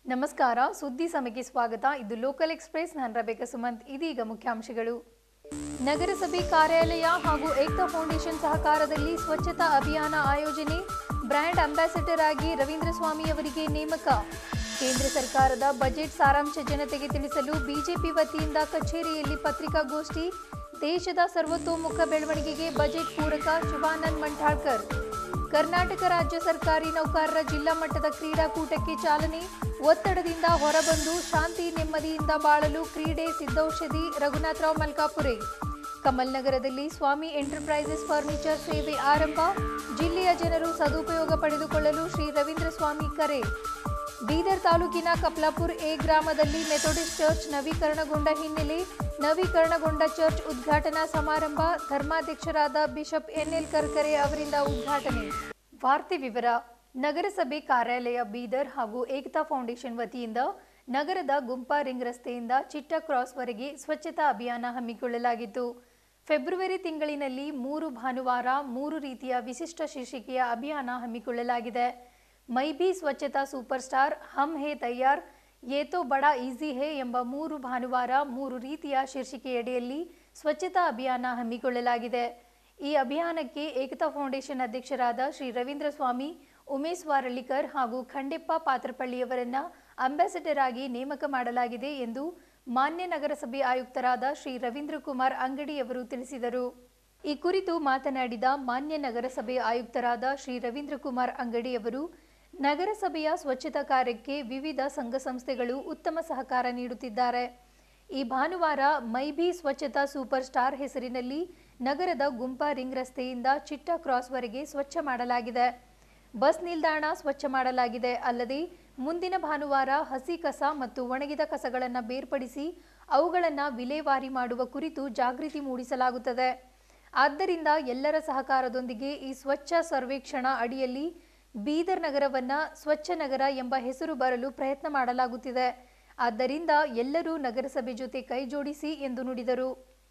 ನಮಸ್ಕಾರ ಸುದ್ದಿ ಸಮಯಕ್ಕೆ ಸ್ವಾಗತ ಇದು ಲೋಕಲ್ ಎಕ್ಸ್ಪ್ರೆಸ್ ನಾನು ರಬೇಕ ಸುಮಂತ್ ಇದೀಗ ಮುಖ್ಯಾಂಶಗಳು ನಗರಸಭೆ ಕಾರ್ಯಾಲಯ ಹಾಗೂ ಏಕ್ತಾ ಫೌಂಡೇಶನ್ ಸಹಕಾರದಲ್ಲಿ ಸ್ವಚ್ಛತಾ ಅಭಿಯಾನ ಆಯೋಜನೆ ಬ್ರ್ಯಾಂಡ್ ಅಂಬಾಸಿಡರ್ ಆಗಿ ರವೀಂದ್ರ ಸ್ವಾಮಿ ಅವರಿಗೆ ನೇಮಕ ಕೇಂದ್ರ ಸರ್ಕಾರದ ಬಜೆಟ್ ಸಾರಾಂಶ ಜನತೆಗೆ ತಿಳಿಸಲು ಬಿಜೆಪಿ ವತಿಯಿಂದ ಕಚೇರಿಯಲ್ಲಿ ಪತ್ರಿಕಾಗೋಷ್ಠಿ ದೇಶದ ಸರ್ವತೋಮುಖ ಬೆಳವಣಿಗೆಗೆ ಬಜೆಟ್ ಪೂರಕ ಶಿವಾನಂದ್ ಮಂಠಾಳ್ಕರ್ ಕರ್ನಾಟಕ ರಾಜ್ಯ ಸರ್ಕಾರಿ ನೌಕರರ ಜಿಲ್ಲಾ ಮಟ್ಟದ ಕ್ರೀಡಾಕೂಟಕ್ಕೆ ಚಾಲನೆ ಒತ್ತಡದಿಂದ ಹೊರಬಂದು ಶಾಂತಿ ನೆಮ್ಮದಿಯಿಂದ ಬಾಳಲು ಕ್ರೀಡೆ ಸಿದ್ಧೌಷಧಿ ರಘುನಾಥರಾವ್ ಮಲ್ಕಾಪುರೆ ಕಮಲ್ ನಗರದಲ್ಲಿ ಸ್ವಾಮಿ ಎಂಟರ್ಪ್ರೈಸಸ್ ಫರ್ನಿಚರ್ ಸೇವೆ ಆರಂಭ ಜಿಲ್ಲೆಯ ಜನರು ಸದುಪಯೋಗ ಪಡೆದುಕೊಳ್ಳಲು ಶ್ರೀ ರವೀಂದ್ರ ಸ್ವಾಮಿ ಕರೆ ಬೀದರ್ ತಾಲೂಕಿನ ಕಪ್ಲಾಪುರ್ ಎ ಗ್ರಾಮದಲ್ಲಿ ಮೆಥೋಡಿಸ್ಟ್ ಚರ್ಚ್ ನವೀಕರಣಗೊಂಡ ಹಿನ್ನೆಲೆ ನವೀಕರಣಗೊಂಡ ಚರ್ಚ್ ಉದ್ಘಾಟನಾ ಸಮಾರಂಭ ಧರ್ಮಾಧ್ಯಕ್ಷರಾದ ಬಿಷಪ್ ಎನ್ಎಲ್ ಕರ್ಕರೆ ಅವರಿಂದ ಉದ್ಘಾಟನೆ ವಾರ್ತೆ ವಿವರ ನಗರಸಭೆ ಕಾರ್ಯಾಲಯ ಬೀದರ್ ಹಾಗೂ ಏಕತಾ ಫೌಂಡೇಶನ್ ವತಿಯಿಂದ ನಗರದ ಗುಂಪಾ ರಿಂಗ್ ರಸ್ತೆಯಿಂದ ಚಿಟ್ಟ ಕ್ರಾಸ್ವರೆಗೆ ಸ್ವಚ್ಛತಾ ಅಭಿಯಾನ ಹಮ್ಮಿಕೊಳ್ಳಲಾಗಿತ್ತು ಫೆಬ್ರವರಿ ತಿಂಗಳಿನಲ್ಲಿ ಮೂರು ಭಾನುವಾರ ಮೂರು ರೀತಿಯ ವಿಶಿಷ್ಟ ಶೀರ್ಷಿಕೆಯ ಅಭಿಯಾನ ಹಮ್ಮಿಕೊಳ್ಳಲಾಗಿದೆ ಮೈ ಬಿ ಸ್ವಚ್ಛತಾ ಸೂಪರ್ ಸ್ಟಾರ್ ಹಮ್ ಹೇ ತಯ್ಯಾರ್ ಏತೋ ಬಡಾ ಈಸಿ ಹೇ ಎಂಬ ಮೂರು ಭಾನುವಾರ ಮೂರು ರೀತಿಯ ಶೀರ್ಷಿಕೆಯಡಿಯಲ್ಲಿ ಸ್ವಚ್ಛತಾ ಅಭಿಯಾನ ಹಮ್ಮಿಕೊಳ್ಳಲಾಗಿದೆ ಈ ಅಭಿಯಾನಕ್ಕೆ ಏಕತಾ ಫೌಂಡೇಶನ್ ಅಧ್ಯಕ್ಷರಾದ ಶ್ರೀ ರವೀಂದ್ರ ಸ್ವಾಮಿ ಉಮೇಶ್ ವಾರಳ್ಳಿಕರ್ ಹಾಗೂ ಖಂಡೆಪ್ಪ ಪಾತ್ರಪಳ್ಳಿಯವರನ್ನ ಅಂಬಾಸಿಡರ್ ಆಗಿ ನೇಮಕ ಮಾಡಲಾಗಿದೆ ಎಂದು ಮಾನ್ಯ ನಗರಸಭೆ ಆಯುಕ್ತರಾದ ಶ್ರೀ ರವೀಂದ್ರ ಕುಮಾರ್ ಅಂಗಡಿಯವರು ತಿಳಿಸಿದರು ಈ ಕುರಿತು ಮಾತನಾಡಿದ ಮಾನ್ಯ ನಗರಸಭೆ ಆಯುಕ್ತರಾದ ಶ್ರೀ ರವೀಂದ್ರ ಕುಮಾರ್ ಅಂಗಡಿಯವರು ನಗರಸಭೆಯ ಸ್ವಚ್ಛತಾ ಕಾರ್ಯಕ್ಕೆ ವಿವಿಧ ಸಂಘ ಸಂಸ್ಥೆಗಳು ಉತ್ತಮ ಸಹಕಾರ ನೀಡುತ್ತಿದ್ದಾರೆ ಈ ಭಾನುವಾರ ಮೈಬಿ ಸ್ವಚ್ಛತಾ ಸೂಪರ್ ಸ್ಟಾರ್ ಹೆಸರಿನಲ್ಲಿ ನಗರದ ಗುಂಪಾ ರಿಂಗ್ ರಸ್ತೆಯಿಂದ ಚಿಟ್ಟ ಕ್ರಾಸ್ವರೆಗೆ ಸ್ವಚ್ಛ ಮಾಡಲಾಗಿದೆ ಬಸ್ ನಿಲ್ದಾಣ ಸ್ವಚ್ಛ ಮಾಡಲಾಗಿದೆ ಅಲ್ಲದೆ ಮುಂದಿನ ಭಾನುವಾರ ಹಸಿ ಕಸ ಮತ್ತು ಒಣಗಿದ ಕಸಗಳನ್ನು ಬೇರ್ಪಡಿಸಿ ಅವುಗಳನ್ನು ವಿಲೇವಾರಿ ಮಾಡುವ ಕುರಿತು ಜಾಗೃತಿ ಮೂಡಿಸಲಾಗುತ್ತದೆ ಆದ್ದರಿಂದ ಎಲ್ಲರ ಸಹಕಾರದೊಂದಿಗೆ ಈ ಸ್ವಚ್ಛ ಸರ್ವೇಕ್ಷಣಾ ಅಡಿಯಲ್ಲಿ ಬೀದರ್ ನಗರವನ್ನ ಸ್ವಚ್ಛ ನಗರ ಎಂಬ ಹೆಸರು ಬರಲು ಪ್ರಯತ್ನ ಮಾಡಲಾಗುತ್ತಿದೆ ಆದ್ದರಿಂದ ಎಲ್ಲರೂ ನಗರಸಭೆ ಜೊತೆ ಕೈ ಜೋಡಿಸಿ ಎಂದು ನುಡಿದರು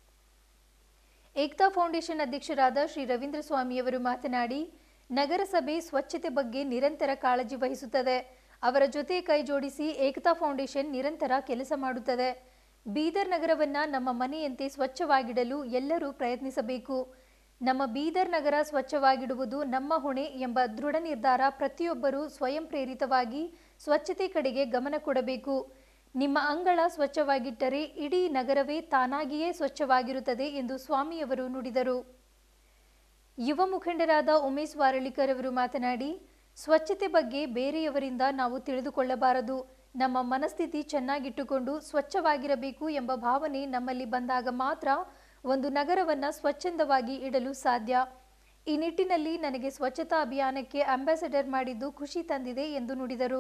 ಏಕ್ತಾ ಫೌಂಡೇಶನ್ ಅಧ್ಯಕ್ಷರಾದ ಶ್ರೀ ರವೀಂದ್ರ ಸ್ವಾಮಿಯವರು ಮಾತನಾಡಿ ನಗರಸಭೆ ಸ್ವಚ್ಛತೆ ಬಗ್ಗೆ ನಿರಂತರ ಕಾಳಜಿ ವಹಿಸುತ್ತದೆ ಅವರ ಜೊತೆ ಕೈ ಜೋಡಿಸಿ ಏಕತಾ ಫೌಂಡೇಶನ್ ನಿರಂತರ ಕೆಲಸ ಮಾಡುತ್ತದೆ ಬೀದರ್ ನಗರವನ್ನ ನಮ್ಮ ಮನೆಯಂತೆ ಸ್ವಚ್ಛವಾಗಿಡಲು ಎಲ್ಲರೂ ಪ್ರಯತ್ನಿಸಬೇಕು ನಮ್ಮ ಬೀದರ್ ನಗರ ಸ್ವಚ್ಛವಾಗಿಡುವುದು ನಮ್ಮ ಹೊಣೆ ಎಂಬ ದೃಢ ನಿರ್ಧಾರ ಪ್ರತಿಯೊಬ್ಬರೂ ಸ್ವಯಂ ಪ್ರೇರಿತವಾಗಿ ಸ್ವಚ್ಛತೆ ಕಡೆಗೆ ಗಮನ ಕೊಡಬೇಕು ನಿಮ್ಮ ಅಂಗಳ ಸ್ವಚ್ಛವಾಗಿಟ್ಟರೆ ಇಡೀ ನಗರವೇ ತಾನಾಗಿಯೇ ಸ್ವಚ್ಛವಾಗಿರುತ್ತದೆ ಎಂದು ಸ್ವಾಮಿಯವರು ನುಡಿದರು ಯುವ ಮುಖಂಡರಾದ ಉಮೇಶ್ ವಾರಳಿಕರ್ ಅವರು ಮಾತನಾಡಿ ಸ್ವಚ್ಛತೆ ಬಗ್ಗೆ ಬೇರೆಯವರಿಂದ ನಾವು ತಿಳಿದುಕೊಳ್ಳಬಾರದು ನಮ್ಮ ಮನಸ್ಥಿತಿ ಚೆನ್ನಾಗಿಟ್ಟುಕೊಂಡು ಸ್ವಚ್ಛವಾಗಿರಬೇಕು ಎಂಬ ಭಾವನೆ ನಮ್ಮಲ್ಲಿ ಬಂದಾಗ ಮಾತ್ರ ಒಂದು ನಗರವನ್ನು ಸ್ವಚ್ಛಂದವಾಗಿ ಇಡಲು ಸಾಧ್ಯ ಈ ನಿಟ್ಟಿನಲ್ಲಿ ನನಗೆ ಸ್ವಚ್ಛತಾ ಅಭಿಯಾನಕ್ಕೆ ಅಂಬಾಸಿಡರ್ ಮಾಡಿದ್ದು ಖುಷಿ ತಂದಿದೆ ಎಂದು ನುಡಿದರು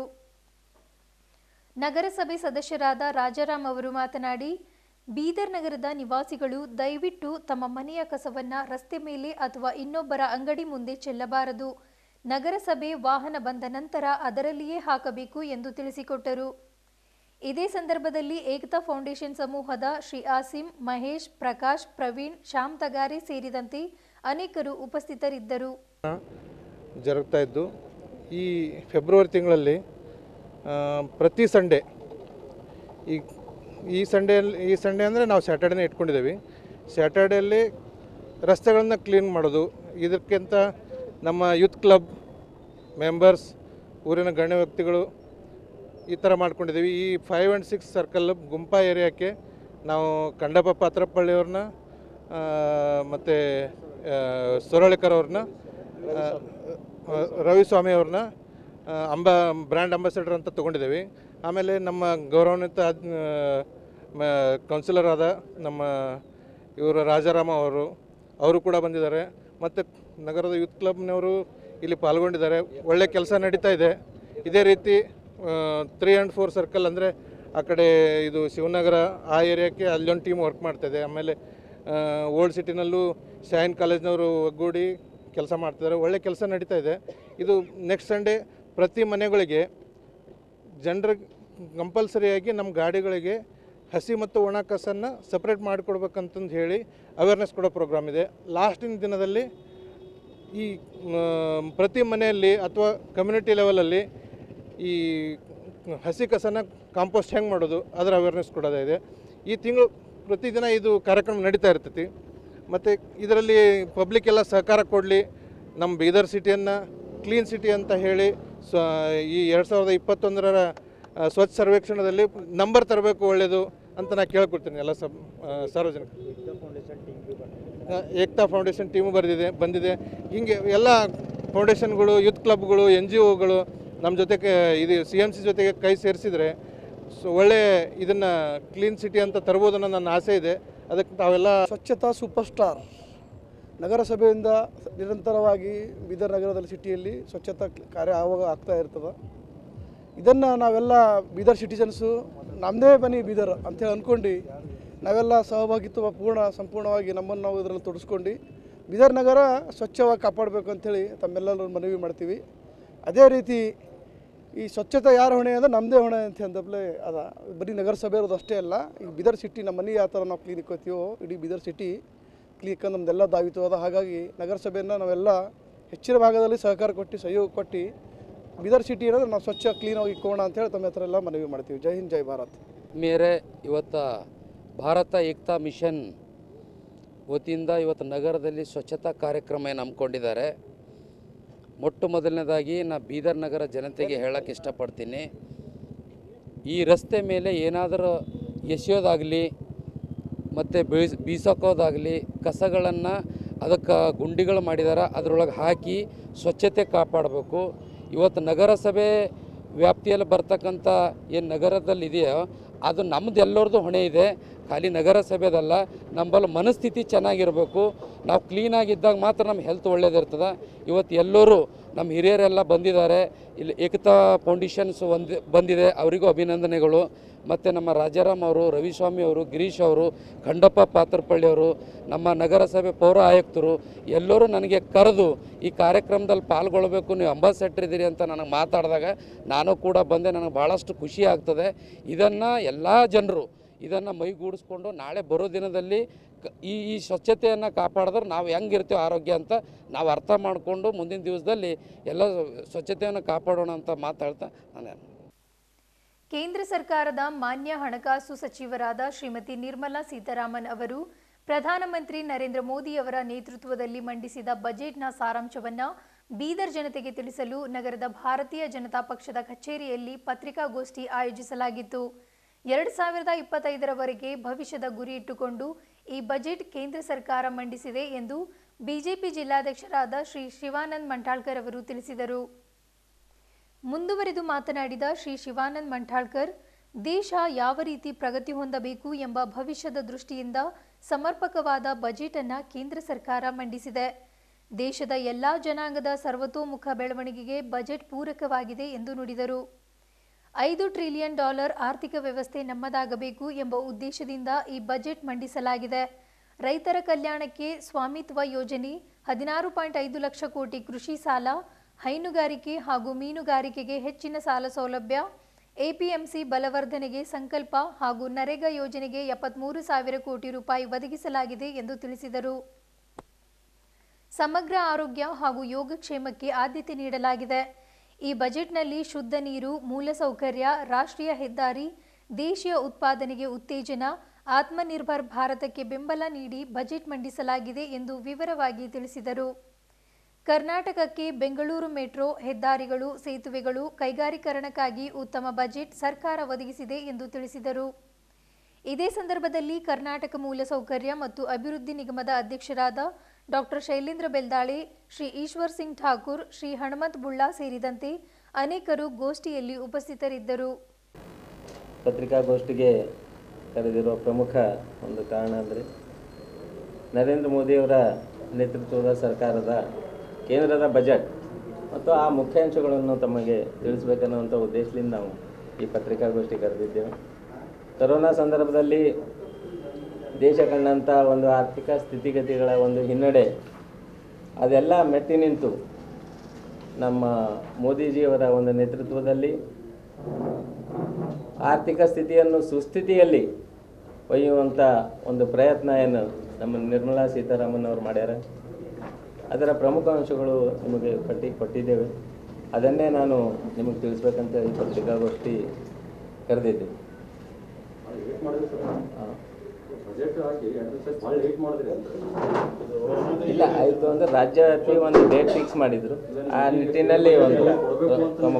ನಗರಸಭೆ ಸದಸ್ಯರಾದ ರಾಜಾರಾಮ್ ಅವರು ಮಾತನಾಡಿ ಬೀದರ್ ನಗರದ ನಿವಾಸಿಗಳು ದಯವಿಟ್ಟು ತಮ್ಮ ಮನೆಯ ಕಸವನ್ನ ರಸ್ತೆ ಮೇಲೆ ಅಥವಾ ಇನ್ನೊಬ್ಬರ ಅಂಗಡಿ ಮುಂದೆ ಚೆಲ್ಲಬಾರದು ನಗರಸಭೆ ವಾಹನ ಬಂದ ನಂತರ ಅದರಲ್ಲಿಯೇ ಹಾಕಬೇಕು ಎಂದು ತಿಳಿಸಿಕೊಟ್ಟರು ಇದೇ ಸಂದರ್ಭದಲ್ಲಿ ಏಕತಾ ಫೌಂಡೇಶನ್ ಸಮೂಹದ ಶ್ರೀ ಆಸಿಂ ಮಹೇಶ್ ಪ್ರಕಾಶ್ ಪ್ರವೀಣ್ ಶ್ಯಾಮ್ ತಗಾರಿ ಸೇರಿದಂತೆ ಅನೇಕರು ಉಪಸ್ಥಿತರಿದ್ದರು ಜರುಗ್ತಾ ಇದ್ದು ಈ ಫೆಬ್ರವರಿ ತಿಂಗಳಲ್ಲಿ ಆ, ಪ್ರತಿ ಸಂಡೇ ಈ ಈ ಸಂಡೇಲಿ ಈ ಸಂಡೇ ಅಂದರೆ ನಾವು ಸ್ಯಾಟರ್ಡೇನೇ ಇಟ್ಕೊಂಡಿದ್ದೀವಿ ಸ್ಯಾಟರ್ಡೇಲಿ ರಸ್ತೆಗಳನ್ನ ಕ್ಲೀನ್ ಮಾಡೋದು ಇದಕ್ಕಿಂತ ನಮ್ಮ ಯೂತ್ ಕ್ಲಬ್ ಮೆಂಬರ್ಸ್ ಊರಿನ ಗಣ್ಯ ವ್ಯಕ್ತಿಗಳು ಈ ಥರ ಮಾಡ್ಕೊಂಡಿದ್ದೀವಿ ಈ ಫೈವ್ ಆ್ಯಂಡ್ ಸಿಕ್ಸ್ ಸರ್ಕಲ್ ಗುಂಪಾ ಏರಿಯಾಕ್ಕೆ ನಾವು ಕಂಡಪ್ಪ ಪಾತ್ರಪಳ್ಳಿಯವ್ರನ್ನ ಮತ್ತು ಸೊರಳಿಕರ್ ಅವ್ರನ್ನ ಆ, ರವಿಸ್ವಾಮಿ ಅವ್ರನ್ನ ಆ, ಅಂಬ ಬ್ರ್ಯಾಂಡ್ ಅಂಬಾಸಿಡರ್ ಅಂತ ತೊಗೊಂಡಿದ್ದೀವಿ ಆಮೇಲೆ ನಮ್ಮ ಗೌರವಾನ್ವಿತ ಕೌನ್ಸಿಲರ್ ಆದ ನಮ್ಮ ಇವರು ರಾಜಾರಾಮ ಅವರು ಅವರು ಕೂಡ ಬಂದಿದ್ದಾರೆ ಮತ್ತು ನಗರದ ಯೂತ್ ಕ್ಲಬ್ನವರು ಇಲ್ಲಿ ಪಾಲ್ಗೊಂಡಿದ್ದಾರೆ ಒಳ್ಳೆ ಕೆಲಸ ನಡೀತಾ ಇದೆ ಇದೇ ರೀತಿ ತ್ರೀ ಆ್ಯಂಡ್ ಫೋರ್ ಸರ್ಕಲ್ ಅಂದರೆ ಆ ಕಡೆ ಇದು ಶಿವನಗರ ಆ ಏರಿಯಾಕ್ಕೆ ಅಲ್ಲೊಂದು ಟೀಮ್ ವರ್ಕ್ ಮಾಡ್ತಾಯಿದೆ ಆಮೇಲೆ ಓಲ್ಡ್ ಸಿಟಿನಲ್ಲೂ ಶೈನ್ ಕಾಲೇಜ್ನವರು ಒಗ್ಗೂಡಿ ಕೆಲಸ ಮಾಡ್ತಿದ್ದಾರೆ ಒಳ್ಳೆ ಕೆಲಸ ನಡೀತಾ ಇದೆ ಇದು ನೆಕ್ಸ್ಟ್ ಸಂಡೇ ಪ್ರತಿ ಮನೆಗಳಿಗೆ ಜನರಿಗೆ ಕಂಪಲ್ಸರಿಯಾಗಿ ನಮ್ಮ ಗಾಡಿಗಳಿಗೆ ಹಸಿ ಮತ್ತು ಒಣ ಕಸನ್ನು ಸಪ್ರೇಟ್ ಮಾಡಿಕೊಡ್ಬೇಕಂತಂದು ಹೇಳಿ ಅವೇರ್ನೆಸ್ ಕೊಡೋ ಪ್ರೋಗ್ರಾಮ್ ಇದೆ ಲಾಸ್ಟಿನ ದಿನದಲ್ಲಿ ಈ ಆ, ಪ್ರತಿ ಮನೆಯಲ್ಲಿ ಅಥವಾ ಕಮ್ಯುನಿಟಿ ಲೆವೆಲಲ್ಲಿ ಈ ಹಸಿ ಕಸನ ಕಾಂಪೋಸ್ಟ್ ಹೆಂಗೆ ಮಾಡೋದು ಅದರ ಅವೇರ್ನೆಸ್ ಕೊಡೋದಿದೆ ಈ ತಿಂಗಳು ಪ್ರತಿದಿನ ಇದು ಕಾರ್ಯಕ್ರಮ ನಡೀತಾ ಇರ್ತೈತಿ ಮತ್ತು ಇದರಲ್ಲಿ ಪಬ್ಲಿಕ್ ಎಲ್ಲ ಸಹಕಾರ ಕೊಡಲಿ ನಮ್ಮ ಬೀದರ್ ಸಿಟಿಯನ್ನು ಕ್ಲೀನ್ ಸಿಟಿ ಅಂತ ಹೇಳಿ ಸ್ವ ಈ ಎರಡು ಸಾವಿರದ ಇಪ್ಪತ್ತೊಂದರ ಆ, ಸ್ವಚ್ಛ ಸರ್ವೇಕ್ಷಣದಲ್ಲಿ ನಂಬರ್ ತರಬೇಕು ಒಳ್ಳೆಯದು ಅಂತ ನಾನು ಕೇಳ್ಕೊಡ್ತೀನಿ ಎಲ್ಲ ಸಬ್ ಆ, ಸಾರ್ವಜನಿಕರು ಆ, ಏಕ್ತಾ ಫೌಂಡೇಶನ್ ಟೀಮು ಬರೆದಿದೆ ಬಂದಿದೆ ಹೀಗೆ ಎಲ್ಲ ಫೌಂಡೇಶನ್ಗಳು ಯೂತ್ ಕ್ಲಬ್ಗಳು ಎನ್ ಜಿ ಒಗಳು ನಮ್ಮ ಜೊತೆಗೆ ಇದು ಸಿ ಎಮ್ ಸಿ ಜೊತೆಗೆ ಕೈ ಸೇರಿಸಿದರೆ ಸೊ ಒಳ್ಳೆ ಇದನ್ನು ಕ್ಲೀನ್ ಸಿಟಿ ಅಂತ ತರ್ಬೋದು ಅನ್ನೋ ನನ್ನ ಆಸೆ ಇದೆ ಅದಕ್ಕೆ ತಾವೆಲ್ಲ ಸ್ವಚ್ಛತಾ ಸೂಪರ್ ಸ್ಟಾರ್ ನಗರಸಭೆಯಿಂದ ನಿರಂತರವಾಗಿ ಬೀದರ್ ನಗರದಲ್ಲಿ ಸಿಟಿಯಲ್ಲಿ ಸ್ವಚ್ಛತಾ ಕಾರ್ಯ ಆವಾಗ ಆಗ್ತಾ ಇರ್ತದೆ ಇದನ್ನು ನಾವೆಲ್ಲ ಬೀದರ್ ಸಿಟಿಜನ್ಸು ನಮ್ಮದೇ ಬನ್ನಿ ಬೀದರ್ ಅಂತೇಳಿ ಅಂದ್ಕೊಂಡು ನಾವೆಲ್ಲ ಸಹಭಾಗಿತ್ವ ಪೂರ್ಣ ಸಂಪೂರ್ಣವಾಗಿ ನಮ್ಮನ್ನು ನಾವು ಇದರಲ್ಲಿ ತೊಡಸ್ಕೊಂಡು ಬೀದರ್ ನಗರ ಸ್ವಚ್ಛವಾಗಿ ಕಾಪಾಡಬೇಕು ಅಂಥೇಳಿ ತಮ್ಮೆಲ್ಲರೂ ಮನವಿ ಮಾಡ್ತೀವಿ ಅದೇ ರೀತಿ ಈ ಸ್ವಚ್ಛತೆ ಯಾರ ಹೊಣೆ ಅಂದರೆ ನಮ್ಮದೇ ಹೊಣೆ ಅಂತ ಅಂದಪ್ಲೆ ಅದ ಬರೀ ನಗರಸಭೆ ಇರೋದು ಅಷ್ಟೇ ಅಲ್ಲ ಈ ಬೀದರ್ ಸಿಟಿ ನಮ್ಮ ಮನೆ ಯಾವ ಥರ ನಾವು ಕ್ಲೀನ್ ಇಕ್ಕೋತೀವೋ ಇಡೀ ಬೀದರ್ ಸಿಟಿ ಕ್ಲೀನ್ ನಮ್ದೆಲ್ಲ ದಾವಿತು ಅದ ಹಾಗಾಗಿ ನಗರಸಭೆಯನ್ನು ನಾವೆಲ್ಲ ಹೆಚ್ಚಿನ ಭಾಗದಲ್ಲಿ ಸಹಕಾರ ಕೊಟ್ಟು ಸಹಯೋಗ ಕೊಟ್ಟು ಬೀದರ್ ಸಿಟಿ ಅನ್ನೋದು ನಾವು ಸ್ವಚ್ಛ ಕ್ಲೀನಾಗಿ ಇಕ್ಕೋಣ ಅಂತೇಳಿ ತಮ್ಮ ಹತ್ರ ಎಲ್ಲ ಮನವಿ ಮಾಡ್ತೀವಿ ಜೈ ಹಿಂದ್ ಜೈ ಭಾರತ್ ಮೇರೆ ಇವತ್ತು ಭಾರತ ಏಕ್ತಾ ಮಿಷನ್ ವತಿಯಿಂದ ಇವತ್ತು ನಗರದಲ್ಲಿ ಸ್ವಚ್ಛತಾ ಕಾರ್ಯಕ್ರಮ ಏನು ಹಮ್ಮಿಕೊಂಡಿದ್ದಾರೆ ಮೊಟ್ಟ ಮೊದಲನೇದಾಗಿ ನಾ ಬೀದರ್ ನಗರ ಜನತೆಗೆ ಹೇಳಕ್ಕೆ ಇಷ್ಟಪಡ್ತೀನಿ ಈ ರಸ್ತೆ ಮೇಲೆ ಏನಾದರೂ ಎಸೆಯೋದಾಗಲಿ ಮತ್ತು ಬೀಸ್ ಬೀಸೋಕೋದಾಗಲಿ ಕಸಗಳನ್ನು ಅದಕ್ಕೆ ಗುಂಡಿಗಳು ಮಾಡಿದಾರೆ ಅದರೊಳಗೆ ಹಾಕಿ ಸ್ವಚ್ಛತೆ ಕಾಪಾಡಬೇಕು ಇವತ್ತು ನಗರಸಭೆ ವ್ಯಾಪ್ತಿಯಲ್ಲಿ ಬರ್ತಕ್ಕಂಥ ಏನು ನಗರದಲ್ಲಿ ಇದೆಯೋ ಅದು ನಮ್ಮದು ಎಲ್ಲರದ್ದು ಹೊಣೆ ಇದೆ ಖಾಲಿ ನಗರಸಭೆದಲ್ಲ ನಮ್ಮಲ್ಲಿ ಮನಸ್ಥಿತಿ ಚೆನ್ನಾಗಿರಬೇಕು ನಾವು ಕ್ಲೀನಾಗಿದ್ದಾಗ ಮಾತ್ರ ನಮ್ಮ ಹೆಲ್ತ್ ಒಳ್ಳೇದಿರ್ತದೆ ಇವತ್ತು ಎಲ್ಲರೂ ನಮ್ಮ ಹಿರಿಯರೆಲ್ಲ ಬಂದಿದ್ದಾರೆ ಇಲ್ಲಿ ಏಕತಾ ಫೌಂಡೇಶನ್ಸ್ ಒಂದು ಬಂದಿದೆ ಅವರಿಗೂ ಅಭಿನಂದನೆಗಳು ಮತ್ತು ನಮ್ಮ ರಾಜಾರಾಮ್ ಅವರು ರವಿಸ್ವಾಮಿ ಅವರು ಗಿರೀಶ್ ಅವರು ಖಂಡಪ್ಪ ಪಾತ್ರಪಳ್ಳಿ ಅವರು ನಮ್ಮ ನಗರಸಭೆ ಪೌರ ಆಯುಕ್ತರು ಎಲ್ಲರೂ ನನಗೆ ಕರೆದು ಈ ಕಾರ್ಯಕ್ರಮದಲ್ಲಿ ಪಾಲ್ಗೊಳ್ಬೇಕು ನೀವು ಅಂಬಾಸೆಟ್ರ್ ಇದ್ದೀರಿ ಅಂತ ನನಗೆ ಮಾತಾಡಿದಾಗ ನಾನು ಕೂಡ ಬಂದೆ ನನಗೆ ಭಾಳಷ್ಟು ಖುಷಿ ಆಗ್ತದೆ ಇದನ್ನು ಎಲ್ಲ ಜನರು ಇದನ್ನು ಮೈಗೂಡಿಸ್ಕೊಂಡು ನಾಳೆ ಬರೋ ದಿನದಲ್ಲಿ ಕ- ಈ ಈ ಸ್ವಚ್ಛತೆಯನ್ನು ಕಾಪಾಡಿದ್ರೆ ನಾವು ಹೆಂಗಿರ್ತೀವಿ ಆರೋಗ್ಯ ಅಂತ ನಾವು ಅರ್ಥ ಮಾಡಿಕೊಂಡು ಮುಂದಿನ ದಿವಸದಲ್ಲಿ ಎಲ್ಲ ಸ್ವಚ್ಛತೆಯನ್ನು ಕಾಪಾಡೋಣ ಅಂತ ಮಾತಾಡ್ತಾ ನಾನು ಕೇಂದ್ರ ಸರ್ಕಾರದ ಮಾನ್ಯ ಹಣಕಾಸು ಸಚಿವರಾದ ಶ್ರೀಮತಿ ನಿರ್ಮಲಾ ಸೀತಾರಾಮನ್ ಅವರು ಪ್ರಧಾನಮಂತ್ರಿ ನರೇಂದ್ರ ಮೋದಿ ಅವರ ನೇತೃತ್ವದಲ್ಲಿ ಮಂಡಿಸಿದ ಬಜೆಟ್ನ ಸಾರಾಂಶವನ್ನ ಬೀದರ್ ಜನತೆಗೆ ತಿಳಿಸಲು ನಗರದ ಭಾರತೀಯ ಜನತಾ ಪಕ್ಷದ ಕಚೇರಿಯಲ್ಲಿ ಪತ್ರಿಕಾಗೋಷ್ಠಿ ಆಯೋಜಿಸಲಾಗಿತ್ತು ಎರಡು ಸಾವಿರದ ಇಪ್ಪತ್ತೈದರವರೆಗೆ ಭವಿಷ್ಯದ ಗುರಿ ಇಟ್ಟುಕೊಂಡು ಈ ಬಜೆಟ್ ಕೇಂದ್ರ ಸರ್ಕಾರ ಮಂಡಿಸಿದೆ ಎಂದು ಬಿಜೆಪಿ ಜಿಲ್ಲಾಧ್ಯಕ್ಷರಾದ ಶ್ರೀ ಶಿವಾನಂದ್ ಮಂಟಾಳ್ಕರ್ ಅವರು ತಿಳಿಸಿದರು ಮುಂದುವರೆದು ಮಾತನಾಡಿದ ಶ್ರೀ ಶಿವಾನಂದ್ ಮಂಠಾಳ್ಕರ್ ದೇಶ ಯಾವ ರೀತಿ ಪ್ರಗತಿ ಹೊಂದಬೇಕು ಎಂಬ ಭವಿಷ್ಯದ ದೃಷ್ಟಿಯಿಂದ ಸಮರ್ಪಕವಾದ ಬಜೆಟ್ ಅನ್ನ ಕೇಂದ್ರ ಸರ್ಕಾರ ಮಂಡಿಸಿದೆ ದೇಶದ ಎಲ್ಲಾ ಜನಾಂಗದ ಸರ್ವತೋಮುಖ ಬೆಳವಣಿಗೆಗೆ ಬಜೆಟ್ ಪೂರಕವಾಗಿದೆ ಎಂದು ನುಡಿದರು ಐದು ಟ್ರಿಲಿಯನ್ ಡಾಲರ್ ಆರ್ಥಿಕ ವ್ಯವಸ್ಥೆ ನಮ್ಮದಾಗಬೇಕು ಎಂಬ ಉದ್ದೇಶದಿಂದ ಈ ಬಜೆಟ್ ಮಂಡಿಸಲಾಗಿದೆ ರೈತರ ಕಲ್ಯಾಣಕ್ಕೆ ಸ್ವಾಮಿತ್ವ ಯೋಜನೆ ಹದಿನಾರು ಪಾಯಿಂಟ್ ಐದು ಲಕ್ಷ ಕೋಟಿ ಕೃಷಿ ಸಾಲ ಹೈನುಗಾರಿಕೆ ಹಾಗೂ ಮೀನುಗಾರಿಕೆಗೆ ಹೆಚ್ಚಿನ ಸಾಲ ಸೌಲಭ್ಯ ಎಪಿಎಂಸಿ ಬಲವರ್ಧನೆಗೆ ಸಂಕಲ್ಪ ಹಾಗೂ ನರೇಗಾ ಯೋಜನೆಗೆ ಎಪ್ಪತ್ಮೂರು ಸಾವಿರ ಕೋಟಿ ರೂಪಾಯಿ ಒದಗಿಸಲಾಗಿದೆ ಎಂದು ತಿಳಿಸಿದರು ಸಮಗ್ರ ಆರೋಗ್ಯ ಹಾಗೂ ಯೋಗಕ್ಷೇಮಕ್ಕೆ ಆದ್ಯತೆ ನೀಡಲಾಗಿದೆ ಈ ಬಜೆಟ್ನಲ್ಲಿ ಶುದ್ಧ ನೀರು ಮೂಲಸೌಕರ್ಯ ರಾಷ್ಟ್ರೀಯ ಹೆದ್ದಾರಿ ದೇಶೀಯ ಉತ್ಪಾದನೆಗೆ ಉತ್ತೇಜನ ಆತ್ಮನಿರ್ಭರ್ ಭಾರತಕ್ಕೆ ಬೆಂಬಲ ನೀಡಿ ಬಜೆಟ್ ಮಂಡಿಸಲಾಗಿದೆ ಎಂದು ವಿವರವಾಗಿ ತಿಳಿಸಿದರು ಕರ್ನಾಟಕಕ್ಕೆ ಬೆಂಗಳೂರು ಮೆಟ್ರೋ ಹೆದ್ದಾರಿಗಳು ಸೇತುವೆಗಳು ಕೈಗಾರೀಕರಣಕ್ಕಾಗಿ ಉತ್ತಮ ಬಜೆಟ್ ಸರ್ಕಾರ ಒದಗಿಸಿದೆ ಎಂದು ತಿಳಿಸಿದರು ಇದೇ ಸಂದರ್ಭದಲ್ಲಿ ಕರ್ನಾಟಕ ಮೂಲಸೌಕರ್ಯ ಮತ್ತು ಅಭಿವೃದ್ಧಿ ನಿಗಮದ ಅಧ್ಯಕ್ಷರಾದ ಡಾಕ್ಟರ್ ಶೈಲೇಂದ್ರ ಬೆಲ್ದಾಳೆ ಶ್ರೀ ಈಶ್ವರ್ ಸಿಂಗ್ ಠಾಕೂರ್ ಶ್ರೀ ಹನುಮಂತ್ ಬುಳ್ಳಾ ಸೇರಿದಂತೆ ಅನೇಕರು ಗೋಷ್ಠಿಯಲ್ಲಿ ಉಪಸ್ಥಿತರಿದ್ದರು ಪತ್ರಿಕಾಗೋಷ್ಠಿಗೆ ಕರೆದಿರುವ ಪ್ರಮುಖ ಒಂದು ಕಾರಣ ಅಂದರೆ ನರೇಂದ್ರ ಮೋದಿಯವರ ನೇತೃತ್ವದ ಸರ್ಕಾರದ ಕೇಂದ್ರದ ಬಜೆಟ್ ಮತ್ತು ಆ ಮುಖ್ಯಾಂಶಗಳನ್ನು ತಮಗೆ ತಿಳಿಸ್ಬೇಕನ್ನುವಂಥ ಉದ್ದೇಶದಿಂದ ನಾವು ಈ ಪತ್ರಿಕಾಗೋಷ್ಠಿ ಕರೆದಿದ್ದೇವೆ ಕರೋನಾ ಸಂದರ್ಭದಲ್ಲಿ ದೇಶ ಕಂಡಂಥ ಒಂದು ಆರ್ಥಿಕ ಸ್ಥಿತಿಗತಿಗಳ ಒಂದು ಹಿನ್ನಡೆ ಅದೆಲ್ಲ ಮೆಟ್ಟಿ ನಿಂತು ನಮ್ಮ ಮೋದಿಜಿಯವರ ಒಂದು ನೇತೃತ್ವದಲ್ಲಿ ಆರ್ಥಿಕ ಸ್ಥಿತಿಯನ್ನು ಸುಸ್ಥಿತಿಯಲ್ಲಿ ಒಯ್ಯುವಂಥ ಒಂದು ಪ್ರಯತ್ನ ಏನು ನಮ್ಮ ನಿರ್ಮಲಾ ಸೀತಾರಾಮನ್ ಅವರು ಮಾಡ್ಯಾರ ಅದರ ಪ್ರಮುಖ ಅಂಶಗಳು ನಿಮಗೆ ಪಟ್ಟಿ ಕೊಟ್ಟಿದ್ದೇವೆ ಅದನ್ನೇ ನಾನು ನಿಮಗೆ ತಿಳಿಸ್ಬೇಕಂತ ಈ ಪತ್ರಿಕಾಗೋಷ್ಠಿ ಕರೆದಿದ್ದೆ ಹಾಂ. ಇಲ್ಲ ಆಯಿತು ಅಂದರೆ ರಾಜ್ಯ ವ್ಯಾಪಿ ಒಂದು ಡೇಟ್ ಫಿಕ್ಸ್ ಮಾಡಿದರು ಆ ನಿಟ್ಟಿನಲ್ಲಿ ಒಂದು ಕ್ರಮ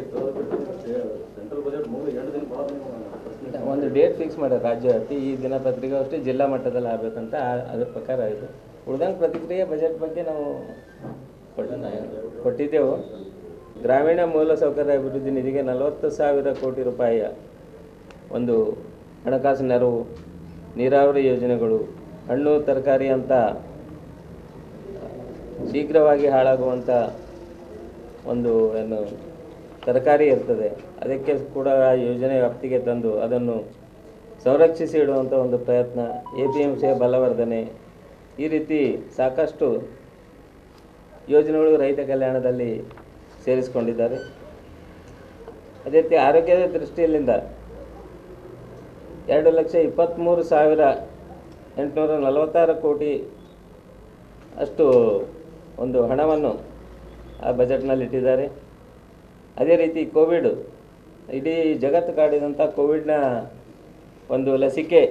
ಒಂದು ಡೇಟ್ ಫಿಕ್ಸ್ ಮಾಡ್ಯಾರ ರಾಜ್ಯ ವ್ಯಾಪಿ ಈ ದಿನ ಪತ್ರಿಕಾಗೋಷ್ಠಿ ಜಿಲ್ಲಾ ಮಟ್ಟದಲ್ಲಿ ಆಗಬೇಕಂತ ಆ- ಅದ್ರ ಪ್ರಕಾರ ಆಯಿತು ಉಳ್ದಂಗೆ ಪ್ರತಿಕ್ರಿಯೆ ಬಜೆಟ್ ಬಗ್ಗೆ ನಾವು ಕೊಟ್ಟ- ಕೊಟ್ಟಿದ್ದೆವು ಗ್ರಾಮೀಣ ಮೂಲಸೌಕರ್ಯ ಅಭಿವೃದ್ಧಿ ನಿಧಿಗೆ ನಲವತ್ತು ಸಾವಿರ ಕೋಟಿ ರೂಪಾಯಿಯ ಒಂದು ಹಣಕಾಸು ನೆರವು ನೀರಾವರಿ ಯೋಜನೆಗಳು ಹಣ್ಣು ತರಕಾರಿ ಅಂತ ಶೀಘ್ರವಾಗಿ ಹಾಳಾಗುವಂಥ ಒಂದು ಏನು ತರಕಾರಿ ಇರ್ತದೆ ಅದಕ್ಕೆ ಕೂಡ ಆ ಯೋಜನೆ ವ್ಯಾಪ್ತಿಗೆ ತಂದು ಅದನ್ನು ಸಂರಕ್ಷಿಸಿ ಇಡುವಂಥ ಒಂದು ಪ್ರಯತ್ನ ಎ ಪಿ ಎಂ ಸಿಯ ಬಲವರ್ಧನೆ ಈ ರೀತಿ ಸಾಕಷ್ಟು ಯೋಜನೆಗಳು ರೈತ ಕಲ್ಯಾಣದಲ್ಲಿ ಸೇರಿಸಿಕೊಂಡಿದ್ದಾರೆ ಅದೇ ರೀತಿ ಆರೋಗ್ಯದ ದೃಷ್ಟಿಯಲ್ಲಿಂದ ಎರಡು ಲಕ್ಷ ಇಪ್ಪತ್ತ್ಮೂರು ಸಾವಿರ ಎಂಟುನೂರ ನಲವತ್ತಾರು ಕೋಟಿ ಅಷ್ಟು ಒಂದು ಹಣವನ್ನು ಆ ಬಜೆಟ್ನಲ್ಲಿ ಇಟ್ಟಿದ್ದಾರೆ ಅದೇ ರೀತಿ ಕೋವಿಡ್ ಇಡೀ ಜಗತ್ತು ಕಾಡಿದಂಥ ಕೋವಿಡ್ನ ಒಂದು ಲಸಿಕೆ